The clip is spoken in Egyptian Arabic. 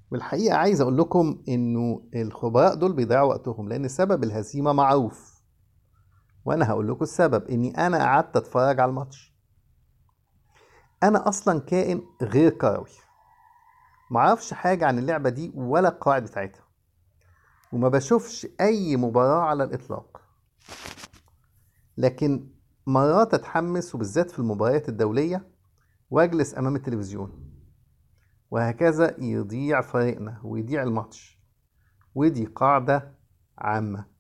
والحقيقة عايز أقول لكم إنه الخبراء دول بيضيعوا وقتهم لأن سبب الهزيمة معروف وأنا هقول لكم السبب إني أنا قعدت أتفرج على الماتش أنا أصلا كائن غير كروي معرفش حاجة عن اللعبة دي ولا القواعد بتاعتها وما بشوفش أي مباراة على الإطلاق لكن مرات أتحمس وبالذات في المباريات الدولية وأجلس أمام التلفزيون وهكذا يضيع فريقنا ويضيع الماتش ودي قاعدة عامة